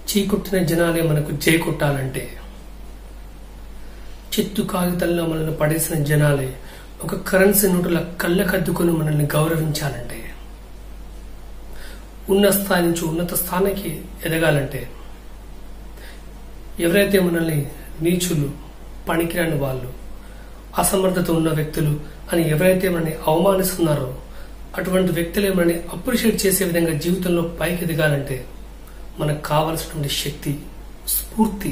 చీకొట్టిన జనాలే మనకు జై కొట్టాలంటే చిత్తు కాగితంలో మనల్ని పడేసిన జనాలే ఒక కరెన్సీ నోటుల కళ్ళకద్దుకొని మనల్ని గౌరవించాలంటే ఉన్న స్థాయి నుంచి ఉన్నత స్థానానికి ఎదగాలంటే ఎవరైతే మనల్ని నీచులు పనికిరాని వాళ్ళు అసమర్థత ఉన్న వ్యక్తులు అని ఎవరైతే మనల్ని అవమానిస్తున్నారో అటువంటి వ్యక్తులే మనల్ని అప్రిషియేట్ చేసే విధంగా జీవితంలో పైకి ఎదగాలంటే మనకు కావలసినటువంటి శక్తి స్ఫూర్తి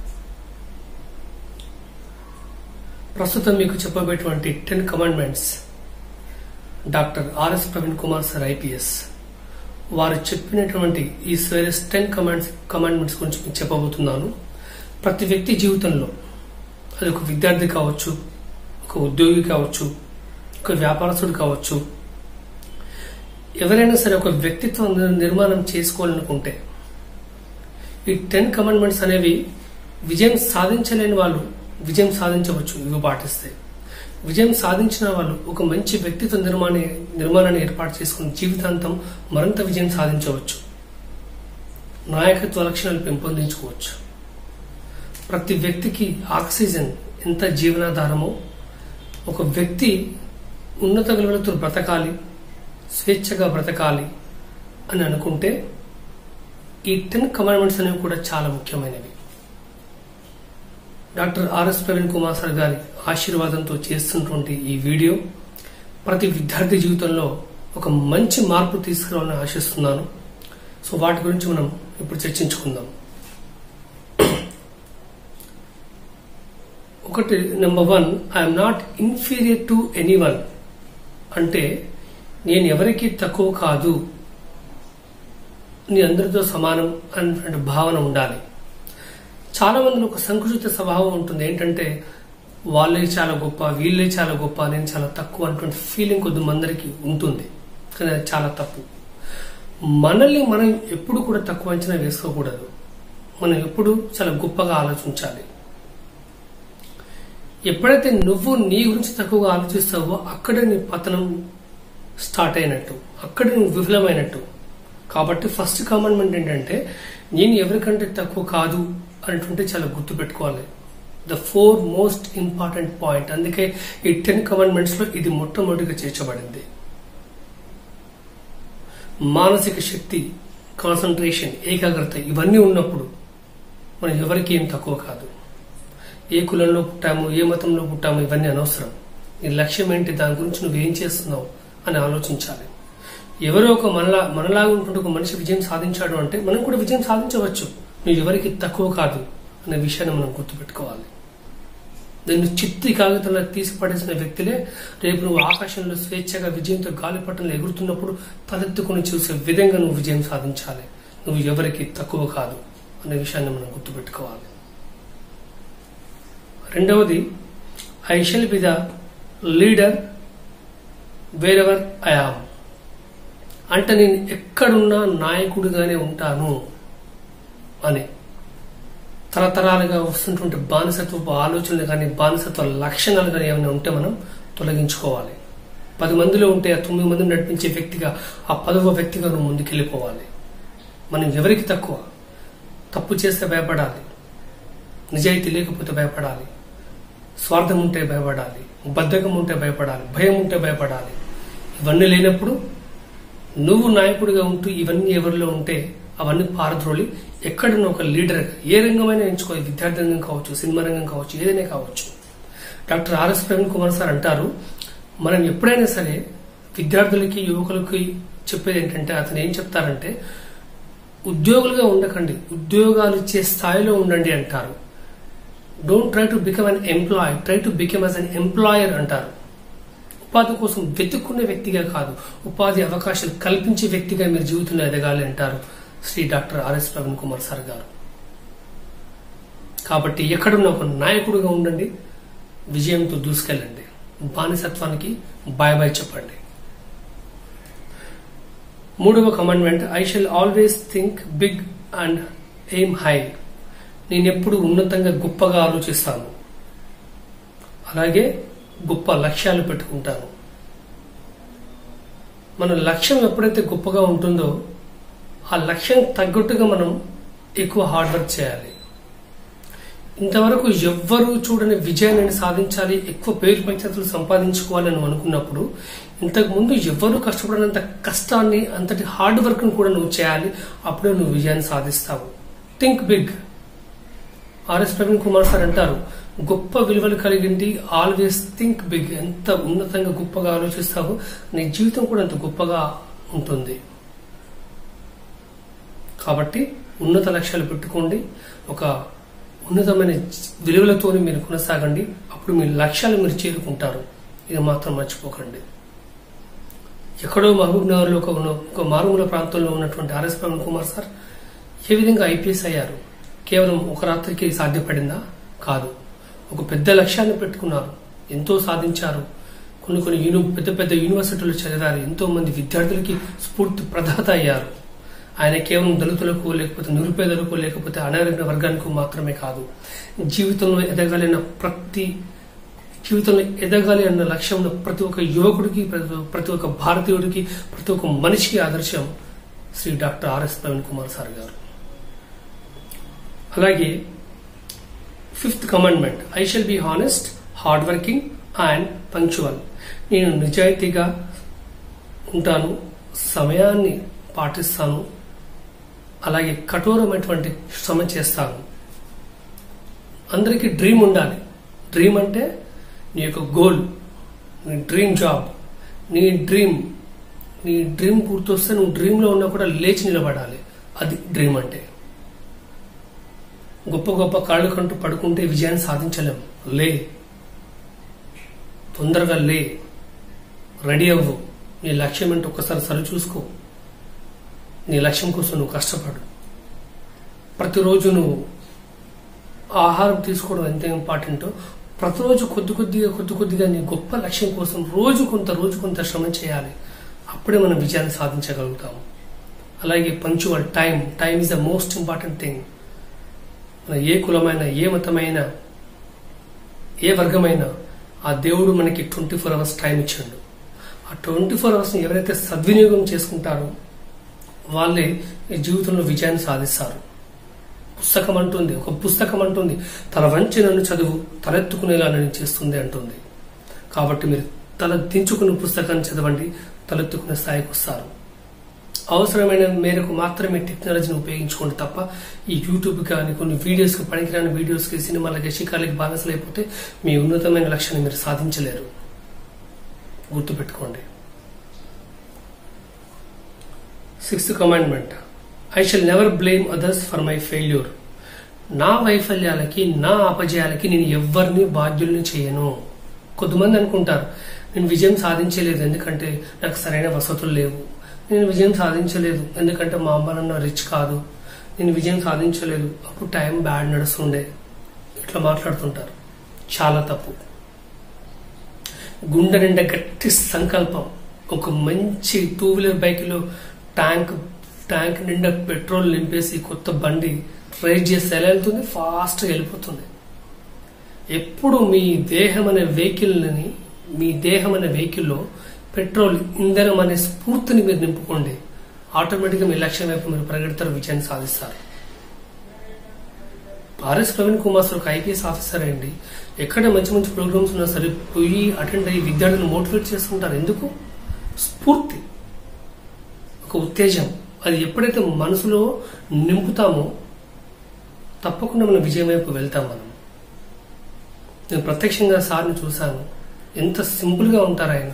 ప్రస్తుతం మీకు చెప్పబోయేటువంటి ten commandments doctor RS Praveen Kumar sir IPS వారు చెప్పినటువంటి ఈ సీరియస్ టెన్ కమాండ్స్ కమాండ్మెంట్స్ గురించి మీకు చెప్పబోతున్నాను ప్రతి వ్యక్తి జీవితంలో అది ఒక విద్యార్థి కావచ్చు ఒక ఉద్యోగి కావచ్చు ఒక వ్యాపారస్తుడు కావచ్చు ఎవరైనా సరే ఒక వ్యక్తిత్వం నిర్మాణం చేసుకోవాలనుకుంటే ఈ టెన్ కమాండ్మెంట్స్ అనేవి విజయం సాధించలేని వాళ్ళు విజయం సాధించవచ్చు ఇవి పాటిస్తే విజయం సాధించిన వాళ్ళు ఒక మంచి వ్యక్తిత్వ నిర్మాణ నిర్మాణాన్ని ఏర్పాటు చేసుకుని జీవితాంతం మరింత విజయం సాధించవచ్చు నాయకత్వ లక్షణాలు పెంపొందించుకోవచ్చు ప్రతి వ్యక్తికి ఆక్సిజన్ ఎంత జీవనాధారమో ఒక వ్యక్తి ఉన్నత విలువలతో బ్రతకాలి స్వేచ్ఛగా బ్రతకాలి అని అనుకుంటే ఈ టెన్ కమాండ్మెంట్స్ అనేవి కూడా చాలా ముఖ్యమైనవి doctor RS Praveen Kumar sir గారి ఆశీర్వాదంతో చేస్తున్నటువంటి ఈ వీడియో ప్రతి విద్యార్థి జీవితంలో ఒక మంచి మార్పు తీసుకురావాలని ఆశిస్తున్నాను సో వాటి గురించి మనం ఇప్పుడు చర్చించుకుందాం ఒకటి number one I'm not inferior to anyone అంటే నేను ఎవరికి తక్కువ కాదు నీ అందరితో సమానం అనే భావన ఉండాలి చాలా మందిలో ఒక సంకుచిత స్వభావం ఉంటుంది ఏంటంటే వాళ్ళే చాలా గొప్ప వీళ్ళే చాలా గొప్ప నేను చాలా తక్కువ అటువంటి ఫీలింగ్ కొద్ది మందరికి ఉంటుంది కానీ అది చాలా తప్పు మనల్ని మనం ఎప్పుడు కూడా తక్కువ అంచనా వేసుకోకూడదు మనం ఎప్పుడు చాలా గొప్పగా ఆలోచించాలి ఎప్పుడైతే నువ్వు నీ గురించి తక్కువగా ఆలోచిస్తావో అక్కడే నీ పతనం స్టార్ట్ అయినట్టు అక్కడే నువ్వు విఫలమైనట్టు కాబట్టి ఫస్ట్ కామన్మెంట్ ఏంటంటే నేను ఎవరికంటే తక్కువ కాదు అనేటువంటి చాలా గుర్తు పెట్టుకోవాలి the foremost important point అందుకే ఈ టెన్ కమాండ్మెంట్స్ లో ఇది మొట్టమొదటిగా చేర్చబడింది మానసిక శక్తి కాన్సన్ట్రేషన్ ఏకాగ్రత ఇవన్నీ ఉన్నప్పుడు మనం ఎవరికి ఏం తక్కువ కాదు ఏ కులంలో పుట్టాము ఏ మతంలో పుట్టాము ఇవన్నీ అనవసరం నీ లక్ష్యం ఏంటి దాని గురించి నువ్వు ఏం చేస్తున్నావు అని ఆలోచించాలి ఎవరో ఒక మనలా మనలాగా ఉంటుంటే ఒక మనిషి విజయం సాధించాడు అంటే మనం కూడా విజయం సాధించవచ్చు నువ్వు ఎవరికి తక్కువ కాదు అనే విషయాన్ని మనం గుర్తుపెట్టుకోవాలి దాన్ని చిత్తి కాగితంలో తీసి పడేసిన వ్యక్తులే రేపు నువ్వు ఆకాశంలో స్వేచ్ఛగా విజయంతో గాలిపటంలో ఎగురుతున్నప్పుడు తలెత్తుకుని చూసే విధంగా నువ్వు విజయం సాధించాలి నువ్వు ఎవరికి తక్కువ కాదు అనే విషయాన్ని మనం గుర్తుపెట్టుకోవాలి రెండవది I shall be the leader wherever I am అంటే నేను ఎక్కడున్నా నాయకుడిగానే ఉంటాను అని తరతరాలుగా వస్తున్నటువంటి బానిసత్వపు ఆలోచనలు కానీ బానిసత్వ లక్షణాలు కానీ ఏమైనా ఉంటే మనం తొలగించుకోవాలి పది మందిలో ఉంటే ఆ తొమ్మిది మందిని నడిపించే వ్యక్తిగా ఆ పదవ వ్యక్తిగా నువ్వు ముందుకెళ్ళిపోవాలి మనం ఎవరికి తక్కువ తప్పు చేస్తే భయపడాలి నిజాయితీ లేకపోతే భయపడాలి స్వార్థం ఉంటే భయపడాలి బద్ధకం ఉంటే భయపడాలి భయం ఉంటే భయపడాలి ఇవన్నీ లేనప్పుడు నువ్వు నాయకుడిగా ఉంటూ ఇవన్నీ ఎవరిలో ఉంటే అవన్నీ పారద్రోలి ఎక్కడన్నా ఒక లీడర్ ఏ రంగమైనా ఎంచుకో విద్యార్థి రంగం కావచ్చు సినిమా రంగం కావచ్చు ఏదైనా కావచ్చు doctor RS Praveen Kumar sir అంటారు మనం ఎప్పుడైనా సరే విద్యార్థులకి యువకులకి చెప్పేది ఏంటంటే అతను ఏం చెప్తారంటే ఉద్యోగులుగా ఉండకండి ఉద్యోగాలు ఇచ్చే స్థాయిలో ఉండండి అంటారు don't try to become an employ try to become as an employer అంటారు ఉపాధి కోసం వెతుక్కునే వ్యక్తిగా కాదు ఉపాధి అవకాశాలు కల్పించే వ్యక్తిగా మీరు జీవితంలో ఎదగాలి అంటారు Shri doctor RS Praveen Kumar sir గారు కాబట్టి ఎక్కడున్న ఒక నాయకుడిగా ఉండండి విజయంతో దూసుకెళ్ళండి బానిసత్వానికి బాయ్ బాయ్ చెప్పండి మూడవ commandment I shall always think big and aim high నేనెప్పుడు ఉన్నతంగా గొప్పగా ఆలోచిస్తాను అలాగే గొప్ప లక్ష్యాలు పెట్టుకుంటాను మన లక్ష్యం ఎప్పుడైతే గొప్పగా ఉంటుందో ఆ లక్ష్యం తగ్గట్టుగా మనం ఎక్కువ హార్డ్ వర్క్ చేయాలి ఇంతవరకు ఎవ్వరూ చూడని విజయాన్ని సాధించాలి ఎక్కువ పేరు ప్రఖ్యాతులు సంపాదించుకోవాలి అని అనుకున్నప్పుడు ఇంతకు ముందు ఎవ్వరూ కష్టపడినంత కష్టాన్ని అంతటి హార్డ్ వర్క్ కూడా నువ్వు చేయాలి అప్పుడే నువ్వు విజయాన్ని సాధిస్తావు think big RS Praveen Kumar sir అంటారు గొప్ప విలువలు కలిగింది ఆల్వేస్ థింక్ బిగ్ ఎంత ఉన్నతంగా గొప్పగా ఆలోచిస్తావో నీ జీవితం కూడా అంత గొప్పగా ఉంటుంది కాబట్టి ఉన్నత లక్ష్యాలు పెట్టుకోండి ఒక ఉన్నతమైన విలువలతోని మీరు కొనసాగండి అప్పుడు మీ లక్ష్యాలు మీరు చేరుకుంటారు ఇది మాత్రం మర్చిపోకండి ఎక్కడో మహబూబ్ నగర్ లో ఒక ఉన్న- ఒక మారుమూల ప్రాంతంలో ఉన్నటువంటి ఆర్ఎస్ ప్రవీణ్ కుమార్ సార్ ఏ విధంగా ఐపీఎస్ అయ్యారు కేవలం ఒక రాత్రికి సాధ్యపడిందా కాదు ఒక పెద్ద లక్ష్యాన్ని పెట్టుకున్నారు ఎంతో సాధించారు కొన్ని కొన్ని యూని పెద్ద పెద్ద యూనివర్సిటీలు చదివారు ఎంతో మంది విద్యార్థులకి స్ఫూర్తి ప్రదాత అయ్యారు ఆయన కేవలం దళితులకు లేకపోతే నిరుపేదలకు లేకపోతే అనారోగ్య వర్గానికి మాత్రమే కాదు జీవితంలో ఎదగాలన్న ప్రతి జీవితంలో ఎదగాలి అన్న లక్ష్యం ఉన్న ప్రతి ఒక్క యువకుడికి ప్రతి- ప్రతి ఒక్క భారతీయుడికి ప్రతి ఒక్క మనిషికి ఆదర్శం Shri doctor RS Praveen Kumar sir గారు అలాగే fifth commandment I shall be honest hard working and punctual నేను నిజాయితీగా ఉంటాను సమయాన్ని పాటిస్తాను అలాగే కఠోరమైనటువంటి శ్రమ చేస్తాను అందరికీ డ్రీమ్ ఉండాలి డ్రీమ్ అంటే నీ యొక్క గోల్ నీ డ్రీమ్ జాబ్ నీ డ్రీమ్ నీ డ్రీమ్ గుర్తొస్తే నువ్వు డ్రీమ్లో ఉన్నా కూడా లేచి నిలబడాలి అది డ్రీమ్ అంటే గొప్ప గొప్ప కాళ్ళు కంటూ పడుకుంటే విజయాన్ని సాధించలేం లే తొందరగా లే రెడీ అవ్వు నీ లక్ష్యం ఏంటో ఒక్కసారి సరి చూసుకో నీ లక్ష్యం కోసం నువ్వు కష్టపడు ప్రతిరోజు నువ్వు ఆహారం తీసుకోవడం ఎంత ఇంపార్టెంటో ప్రతిరోజు కొద్ది కొద్దిగా కొద్ది కొద్దిగా నీ గొప్ప లక్ష్యం కోసం రోజు కొంత రోజు కొంత శ్రమ చేయాలి అప్పుడే మనం విజయాన్ని సాధించగలుగుతాము అలాగే punctual time time is the most important thing మన ఏ కులమైన ఏ మతమైన ఏ వర్గమైనా ఆ దేవుడు మనకి ట్వంటీ ఫోర్ అవర్స్ టైం ఇచ్చాడు ఆ ట్వంటీ ఫోర్ అవర్స్ని ఎవరైతే సద్వినియోగం చేసుకుంటారో వాళ్ళే ఈ జీవితంలో విజయాన్ని సాధిస్తారు పుస్తకం అంటుంది ఒక పుస్తకం అంటుంది తల వంచి నన్ను చదువు తలెత్తుకునేలా నన్ను చేస్తుంది అంటుంది కాబట్టి మీరు తల దించుకుని పుస్తకాన్ని చదవండి తలెత్తుకునే స్థాయికి వస్తారు అవసరమైన మేరకు మాత్రమే టెక్నాలజీని ఉపయోగించుకోండి తప్ప ఈ యూట్యూబ్ కానీ కొన్ని వీడియోస్కి పనికిరాని వీడియోస్కి సినిమాలకి షికాలకి బానిసలైపోతే మీ ఉన్నతమైన లక్ష్యాన్ని మీరు సాధించలేరు గుర్తుపెట్టుకోండి sixth commandment I shall never blame others for my failure నా వైఫల్యాలకి నా అపజయాలకి నేను ఎవ్వరిని బాధ్యుల్ని చేయను కొంతమంది అనుకుంటారు నేను విజయం సాధించలేదు ఎందుకంటే నాకు సరైన వసతులు లేవు నేను విజయం సాధించలేదు ఎందుకంటే మా అమ్మ నాన్న రిచ్ కాదు నేను విజయం సాధించలేదు అప్పుడు టైం బ్యాడ్ నడుస్తుండే ఇట్లా మాట్లాడుతుంటారు చాలా తప్పు గుండె నిండా గట్టి సంకల్పం ఒక మంచి టూ వీలర్ బైక్లో ట్యాంక్ ట్యాంక్ నిండా పెట్రోల్ నింపేసి కొత్త బండి రైడ్ చేస్తే ఎలా వెళ్తుంది ఫాస్ట్గా వెళ్ళిపోతుంది ఎప్పుడు మీ దేహం అనే వెహికల్ని మీ దేహం అనే వెహికల్లో పెట్రోల్ ఇంధనం అనే స్ఫూర్తిని మీరు నింపుకోండి ఆటోమేటిక్గా మీ లక్ష్యం వైపు మీరు పరిగెడతారు విజయాన్ని సాధిస్తారు ఆర్ఎస్ ప్రవీణ్ కుమార్ సార్ ఒక ఐపీఎస్ ఆఫీసర్ అండి ఎక్కడ మంచి మంచి ప్రోగ్రామ్స్ ఉన్నా సరే పోయి అటెండ్ అయ్యి విద్యార్థులను మోటివేట్ చేస్తుంటారు ఎందుకు స్ఫూర్తి ఒక ఉత్తేజం అది ఎప్పుడైతే మనసులో నింపుతామో తప్పకుండా మనం విజయం వైపు వెళ్తాం మనం నేను ప్రత్యక్షంగా సార్ని చూశాను ఎంత సింపుల్గా ఉంటారు ఆయన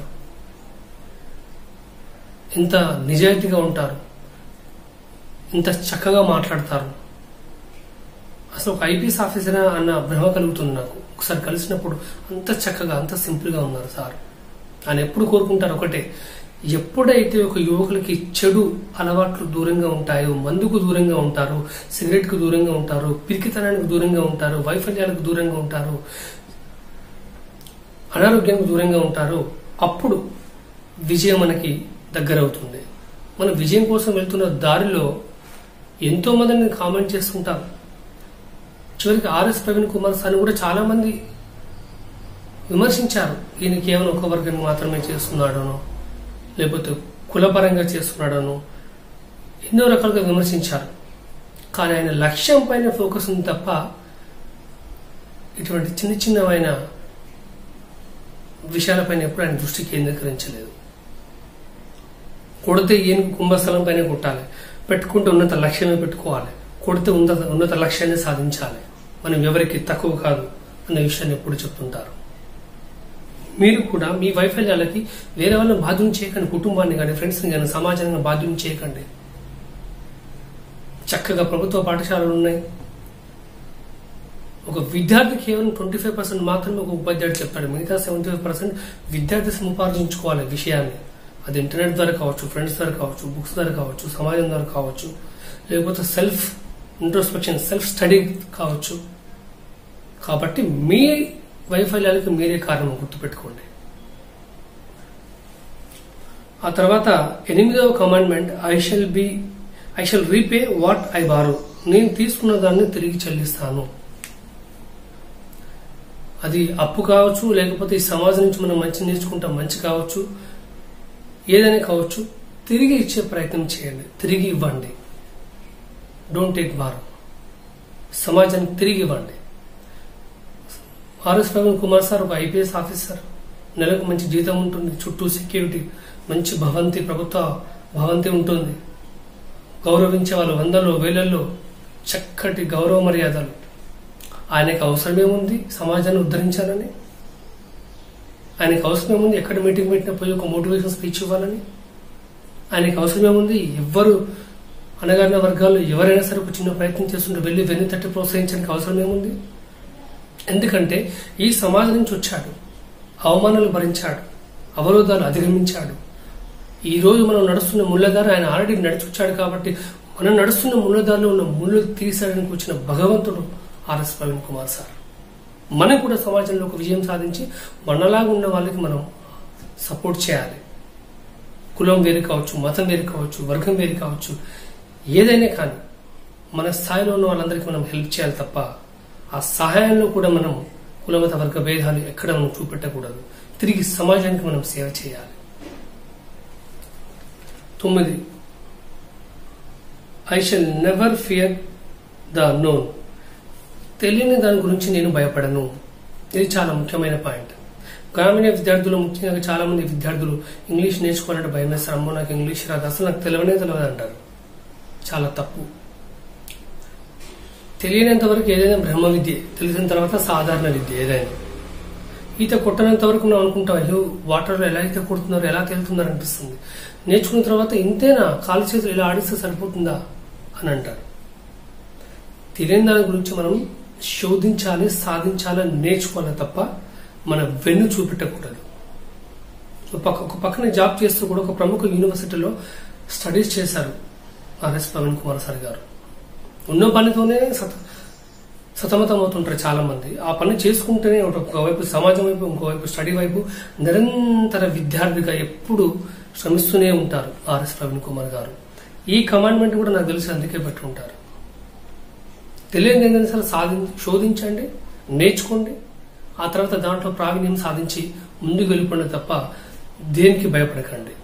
ఎంత నిజాయితీగా ఉంటారు ఎంత చక్కగా మాట్లాడతారు అసలు ఒక ఐపీఎస్ ఆఫీసర్ అన్న భ్రమ కలుగుతుంది నాకు ఒకసారి కలిసినప్పుడు అంత చక్కగా అంత సింపుల్గా ఉన్నారు సార్ ఆయన ఎప్పుడు కోరుకుంటారు ఒకటే ఎప్పుడైతే ఒక యువకులకి చెడు అలవాట్లు దూరంగా ఉంటాయో మందుకు దూరంగా ఉంటారు సిగరెట్ కు దూరంగా ఉంటారు పిరికితనానికి దూరంగా ఉంటారు వైఫల్యాలకు దూరంగా ఉంటారు అనారోగ్యానికి దూరంగా ఉంటారు అప్పుడు విజయం మనకి దగ్గరవుతుంది మన విజయం కోసం వెళ్తున్న దారిలో ఎంతో మందిని కామెంట్ చేస్తుంటారు చివరికి ఆర్ఎస్ ప్రవీణ్ కుమార్ సార్ని కూడా చాలా మంది విమర్శించారు ఈయన కేవలం ఒక వర్గాన్ని మాత్రమే చేస్తున్నాడనో లేకపోతే కులపరంగా చేస్తున్నాడనో ఎన్నో రకాలుగా విమర్శించారు కానీ ఆయన లక్ష్యం పైన ఫోకస్ ఉంది తప్ప ఇటువంటి చిన్న చిన్నవైన విషయాలపైన ఎప్పుడు ఆయన దృష్టి కేంద్రీకరించలేదు కొడితే ఏనుగు కుంభస్థలం పైన కొట్టాలి పెట్టుకుంటే ఉన్నత లక్ష్యమే పెట్టుకోవాలి కొడితే ఉన్నత ఉన్నత లక్ష్యాన్ని సాధించాలి మనం ఎవరికి తక్కువ కాదు అనే విషయాన్ని ఎప్పుడు చెప్తుంటారు మీరు కూడా మీ వైఫల్యాలకి వేరే వాళ్ళని బాధ్యం చేయకండి కుటుంబాన్ని కానీ ఫ్రెండ్స్ని కానీ సమాజాన్ని కానీ బాధ్యం చేయకండి చక్కగా ప్రభుత్వ పాఠశాలలు ఉన్నాయి ఒక విద్యార్థి కేవలం ట్వంటీ ఫైవ్ పర్సెంట్ మాత్రమే ఒక ఉపాధ్యాయుడు చెప్తాడు మిగతా సెవెంటీ ఫైవ్ పర్సెంట్ విద్యార్థి సముపార్జించుకోవాలి విషయాన్ని అది ఇంటర్నెట్ ద్వారా కావచ్చు ఫ్రెండ్స్ ద్వారా కావచ్చు బుక్స్ ద్వారా కావచ్చు సమాజం ద్వారా కావచ్చు లేకపోతే సెల్ఫ్ ఇంట్రోస్పెక్షన్ సెల్ఫ్ స్టడీ కావచ్చు కాబట్టి మీ వైఫల్యాలకు మీరే కారణం గుర్తుపెట్టుకోండి ఆ తర్వాత ఎనిమిదవ commandment I shall be I shall repay what I borrow నేను తీసుకున్న దాన్ని తిరిగి చెల్లిస్తాను అది అప్పు కావచ్చు లేకపోతే ఈ సమాజం నుంచి మనం మంచి నేర్చుకుంటాం మంచి కావచ్చు ఏదైనా కావచ్చు తిరిగి ఇచ్చే ప్రయత్నం చేయండి తిరిగి ఇవ్వండి డోంట్ టేక్ బారో సమాజానికి తిరిగి ఇవ్వండి ఆర్ఎస్ ప్రవీణ్ కుమార్ సార్ ఒక ఐపీఎస్ ఆఫీసర్ నెలకు మంచి జీతం ఉంటుంది చుట్టూ సెక్యూరిటీ మంచి భవంతి ప్రభుత్వ భవంతి ఉంటుంది గౌరవించే వాళ్ళు వందల్లో వేలల్లో చక్కటి గౌరవ మర్యాదలు ఆయనకు అవసరమేముంది సమాజాన్ని ఉద్ధరించాలని ఆయనకు అవసరమేముంది ఎక్కడ మీటింగ్ పెట్టినా పోయి ఒక మోటివేషన్ స్పీచ్ ఇవ్వాలని ఆయనకు అవసరమేముంది ఎవ్వరు అనగారిన వర్గాల్లో ఎవరైనా సరే ఒక చిన్న ప్రయత్నం చేస్తుంటే వెళ్ళి వెన్ను తట్టి ప్రోత్సహించడానికి అవసరమేముంది ఎందుకంటే ఈ సమాజం నుంచి వచ్చాడు అవమానాలు భరించాడు అవరోధాలు అధిగమించాడు ఈ రోజు మనం నడుస్తున్న ముళ్ళదారు ఆయన ఆల్రెడీ నడిచి వచ్చాడు కాబట్టి మనం నడుస్తున్న ముళ్ళదారిలో ఉన్న ముళ్ళు తీసేయడానికి వచ్చిన భగవంతుడు ఆర్ఎస్ ప్రవీణ్ కుమార్ సార్ మనం కూడా సమాజంలో ఒక విజయం సాధించి మనలాగా ఉన్న వాళ్ళకి మనం సపోర్ట్ చేయాలి కులం వేరు కావచ్చు మతం వేరు కావచ్చు వర్గం వేరు కావచ్చు ఏదైనా కానీ మన స్థాయిలో ఉన్న వాళ్ళందరికీ మనం హెల్ప్ చేయాలి తప్ప ఆ సహాయంలో కూడా మనం కులమత వర్గ భేదాలు ఎక్కడ మనం చూపెట్టకూడదు తిరిగి సమాజానికి మనం సేవ చేయాలి తొమ్మిది I shall never fear the known తెలియని దాని గురించి నేను భయపడను ఇది చాలా ముఖ్యమైన పాయింట్ గ్రామీణ విద్యార్థులు ముఖ్యంగా చాలా మంది విద్యార్థులు ఇంగ్లీష్ నేర్చుకోవాలంటే భయం వేస్తారు అమ్మో నాకు ఇంగ్లీష్ రాదు అసలు నాకు తెలియనే తెలియదు అంటారు చాలా తప్పు తెలియనంత వరకు ఏదైనా బ్రహ్మ విద్య తెలిసిన తర్వాత సాధారణ విద్య ఏదైనా ఈత కొట్టనంత వరకు మనం అనుకుంటాం అయ్యో వాటర్లో ఎలా ఈత కొడుతున్నారు ఎలా తేలుతున్నారు అనిపిస్తుంది నేర్చుకున్న తర్వాత ఇంతేనా కాలు చేతులు ఇలా ఆడిస్తే సరిపోతుందా అని అంటారు తెలియని దాని గురించి మనం శోధించాలి సాధించాలి నేర్చుకోవాలి తప్ప మన వెన్ను చూపెట్టకూడదు ఒక పక్క- ఒక పక్కన జాబ్ చేస్తూ కూడా ఒక ప్రముఖ యూనివర్సిటీలో స్టడీస్ చేశారు ఆర్ఎస్ ప్రవీణ్ కుమార్ సార్ గారు ఉన్న పనితోనే సత సతమతం అవుతుంటారు చాలా మంది ఆ పని చేసుకుంటేనే ఒక- ఒకవైపు సమాజం వైపు ఇంకోవైపు స్టడీ వైపు నిరంతర విద్యార్థిగా ఎప్పుడు శ్రమిస్తూనే ఉంటారు ఆర్ఎస్ ప్రవీణ్ కుమార్ గారు ఈ కమాండ్మెంట్ కూడా నాకు తెలిసి అందుకే పెట్టుకుంటారు తెలియని ఏదైనా సరే సాధి శోధించండి నేర్చుకోండి ఆ తర్వాత దాంట్లో ప్రావీణ్యం సాధించి ముందుకు వెళ్ళిపోండి తప్ప దేనికి భయపడకండి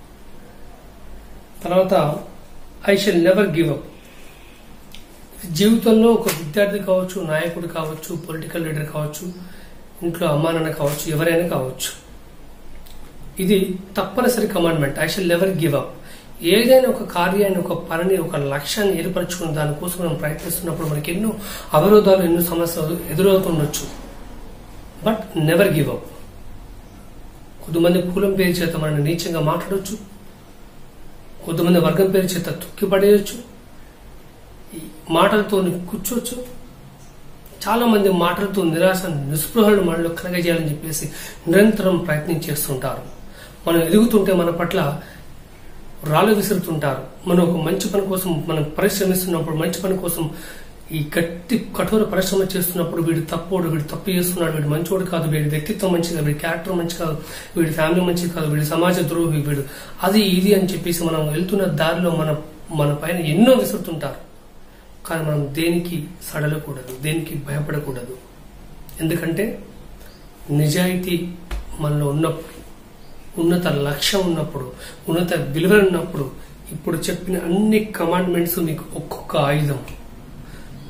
తర్వాత I shall never give up జీవితంలో ఒక విద్యార్థి కావచ్చు నాయకుడు కావచ్చు పొలిటికల్ లీడర్ కావచ్చు ఇంట్లో అమ్మా నాన్న కావచ్చు ఎవరైనా కావచ్చు ఇది తప్పనిసరి commandment I shall never give up ఏదైనా ఒక కార్యాన్ని ఒక పనిని ఒక లక్ష్యాన్ని ఏర్పరచుకుని దానికోసం మనం ప్రయత్నిస్తున్నప్పుడు మనకి ఎన్నో అవరోధాలు ఎన్నో సమస్యలు ఎదురవుతుండొచ్చు బట్ నెవర్ గివ్ అప్ కొంతమంది కులం పేరు చేత మనల్ని నీచంగా మాట్లాడొచ్చు కొంతమంది వర్గం పేరు చేత తొక్కి పడేయచ్చు ఈ మాటలతో కూర్చోవచ్చు చాలా మంది మాటలతో నిరాశ నిస్పృహలను మనలో కలగజేయాలని చెప్పేసి నిరంతరం ప్రయత్నం చేస్తుంటారు మనం ఎదుగుతుంటే మన పట్ల రాళ్ళు విసురుతుంటారు మనం ఒక మంచి పని కోసం మనం పరిశ్రమిస్తున్నప్పుడు మంచి పని కోసం ఈ గట్టి కఠోర పరిశ్రమ చేస్తున్నప్పుడు వీడు తప్పోడు వీడు తప్పు చేస్తున్నాడు వీడు మంచోడు కాదు వీడి వ్యక్తిత్వం మంచి కాదు వీడి క్యారెక్టర్ మంచి కాదు వీడి ఫ్యామిలీ మంచి కాదు వీడి సమాజ ద్రోహి వీడు అది ఇది అని చెప్పేసి మనం వెళ్తున్న దారిలో మన మన పైన ఎన్నో విసురుతుంటారు కానీ మనం దేనికి సడలకూడదు దేనికి భయపడకూడదు ఎందుకంటే నిజాయితీ మనలో ఉన్నప్పుడు ఉన్నత లక్ష్యం ఉన్నప్పుడు ఉన్నత విలువ ఉన్నప్పుడు ఇప్పుడు చెప్పిన అన్ని కమాండ్మెంట్స్ మీకు ఒక్కొక్క ఆయుధం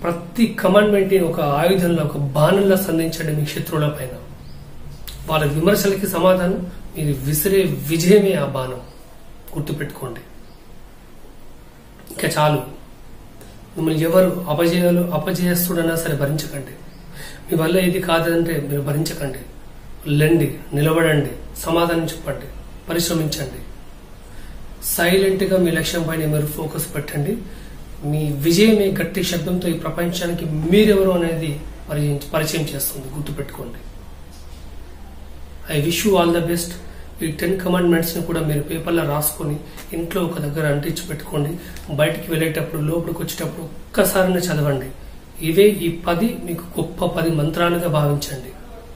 ప్రతి కమాండ్మెంట్ ని ఒక ఆయుధంలో ఒక బాణంలా సంధించండి మీ శత్రువుల పైన వాళ్ళ విమర్శలకి సమాధానం మీరు విసిరే విజయమే ఆ బాణం గుర్తుపెట్టుకోండి ఇక చాలు మిమ్మల్ని ఎవరు అపజయాలు అపజయస్తుడన్నా సరే భరించకండి మీ వల్ల ఇది కాదంటే మీరు భరించకండి లెండి నిలబడండి సమాధానం చెప్పండి పరిశ్రమించండి సైలెంట్ గా మీ లక్ష్యం పైన మీరు ఫోకస్ పెట్టండి మీ విజయమే గట్టి శబ్దంతో ఈ ప్రపంచానికి మీరెవరు అనేది పరిచయం- పరిచయం చేస్తుంది గుర్తుపెట్టుకోండి I wish you all the best ఈ టెన్ కమాండ్మెంట్స్ ని కూడా మీరు పేపర్లో రాసుకొని ఇంట్లో ఒక దగ్గర అంటించి పెట్టుకోండి బయటికి వెళ్ళేటప్పుడు లోపలికి వచ్చేటప్పుడు ఒక్కసారినే చదవండి ఇవే ఈ పది మీకు గొప్ప పది మంత్రాలుగా భావించండి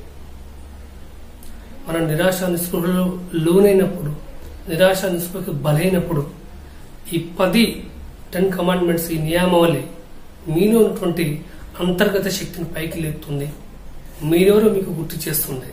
మనం నిరాశ నిస్పృహలో లోనైనప్పుడు నిరాశ నిస్పృహకు బలైనప్పుడు ఈ పది టెన్ కమాండ్మెంట్స్ ఈ నియామావళి మీలో ఉన్నటువంటి అంతర్గత శక్తిని పైకి లేపుతుంది మీరెవరో మీకు గుర్తు చేస్తుంది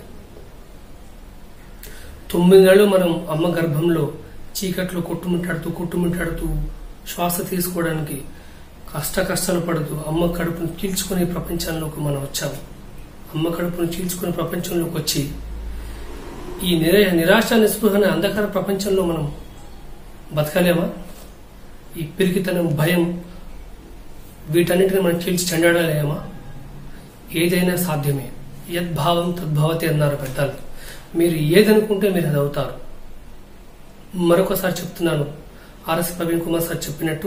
తొమ్మిది నెలలు మనం అమ్మ గర్భంలో చీకట్లో కొట్టుమిట్టాడుతూ కొట్టుమిట్టాడుతూ శ్వాస తీసుకోవడానికి కష్ట కష్టాలు పడుతూ అమ్మ కడుపును చీల్చుకునే ప్రపంచంలోకి మనం వచ్చాము అమ్మ కడుపును చీల్చుకునే ప్రపంచంలోకి వచ్చి ఈ నిరా నిరాశ నిస్పృహన అంధకార ప్రపంచంలో మనం బతకలేమా ఈ పిరికితనం భయం వీటన్నిటిని మనం చీల్చి చెండాడలేమా ఏదైనా సాధ్యమే యద్భావం తద్భవతి అన్నారు పెద్దలు మీరు ఏదనుకుంటే మీరు అది అవుతారు మరొకసారి చెప్తున్నాను ఆర్ఎస్ ప్రవీణ్ కుమార్ సార్ చెప్పినట్టు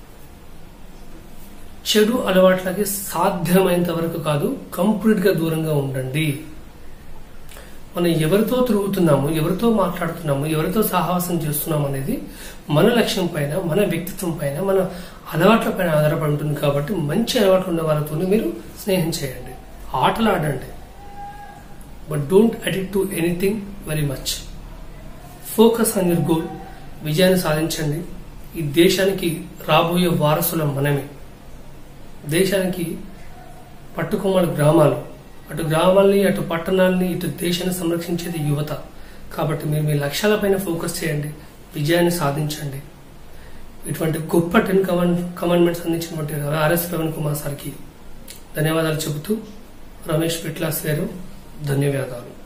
చెడు అలవాట్లకి సాధ్యమైనంత వరకు కాదు కంప్లీట్ గా దూరంగా ఉండండి మనం ఎవరితో తిరుగుతున్నాము ఎవరితో మాట్లాడుతున్నాము ఎవరితో సహవాసం చేస్తున్నాము అనేది మన లక్ష్యం పైన మన వ్యక్తిత్వం పైన మన అలవాట్ల పైన ఆధారపడి ఉంటుంది కాబట్టి మంచి అలవాట్లు ఉన్న వాళ్ళతో మీరు స్నేహం చేయండి ఆటలు ఆడండి but don't addict to anything very much focus on your goal విజయాన్ని సాధించండి ఈ దేశానికి రాబోయే వారసులం మనమే దేశానికి పట్టుకొమ్మల గ్రామాలు అటు గ్రామాల్ని అటు పట్టణాలని ఇటు దేశాన్ని సంరక్షించేది యువత కాబట్టి మీరు మీ లక్ష్యాలపైన ఫోకస్ చేయండి విజయాన్ని సాధించండి ఇటువంటి గొప్ప టెన్ కమాండ్ కమాండ్మెంట్స్ అందించినటువంటి ఆర్ఎస్ ప్రవీణ్ కుమార్ సార్కి ధన్యవాదాలు చెబుతూ రమేష్ పిట్లాస్ గారు ధన్యవాదాలు